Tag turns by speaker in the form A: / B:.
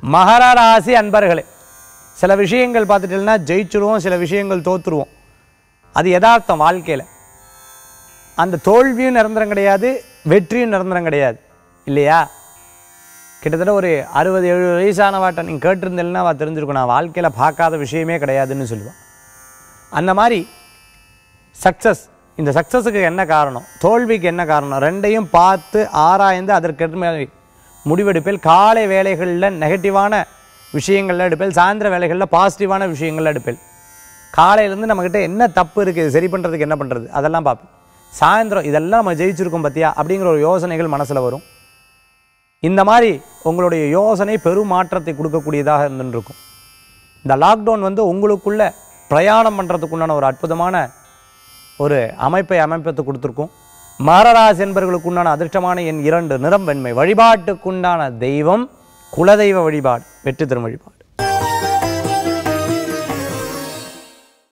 A: மகர ராசி அன்பர்களே சில விஷயங்கள் பார்த்துட்டீங்கன்னா ஜெயிச்சிருவோம் சில விஷயங்கள் தோத்துருவோம் அது யதார்த்தம் வாழ்க்கையில் அந்த தோல்வியும் நிரந்தரம் கிடையாது வெற்றியும் நிரந்தரம் கிடையாது இல்லையா கிட்டத்தட்ட ஒரு அறுபது எழுபது வயசானவாட்ட நீங்கள் கேட்டிருந்தேன்னா அவள் தெரிஞ்சிருக்கும் நான் வாழ்க்கையில் பார்க்காத விஷயமே கிடையாதுன்னு சொல்லுவாள் அந்த மாதிரி சக்ஸஸ் இந்த சக்ஸஸுக்கு என்ன காரணம் தோல்விக்கு என்ன காரணம் ரெண்டையும் பார்த்து ஆராய்ந்து அதற்கு முடிவெடுப்பில் காலை வேலைகளில் நெகட்டிவான விஷயங்கள்ல எடுப்பேன் சாயந்தர வேலைகளில் பாசிட்டிவான விஷயங்கள்ல எடுப்பேன் காலையிலேருந்து நம்மக்கிட்ட என்ன தப்பு இருக்குது இது சரி பண்ணுறதுக்கு என்ன பண்ணுறது அதெல்லாம் பார்ப்பேன் சாயந்தரம் இதெல்லாம் நம்ம ஜெயிச்சிருக்கோம் பார்த்தியா அப்படிங்கிற ஒரு யோசனைகள் மனசில் வரும் இந்த மாதிரி உங்களுடைய யோசனை பெரும் மாற்றத்தை கொடுக்கக்கூடியதாக இருந்துருக்கும் இந்த லாக்டவுன் வந்து உங்களுக்குள்ள பிரயாணம் பண்ணுறதுக்குண்டான ஒரு அற்புதமான ஒரு அமைப்பை அமைப்பத்து கொடுத்துருக்கும் மகராசி என்பவர்களுக்கு உண்டான அதிர்ஷ்டமான என் இரண்டு நிறம் வெண்மை வழிபாட்டுக்குண்டான தெய்வம் குலதெய்வ வழிபாடு வெற்றி தரும் வழிபாடு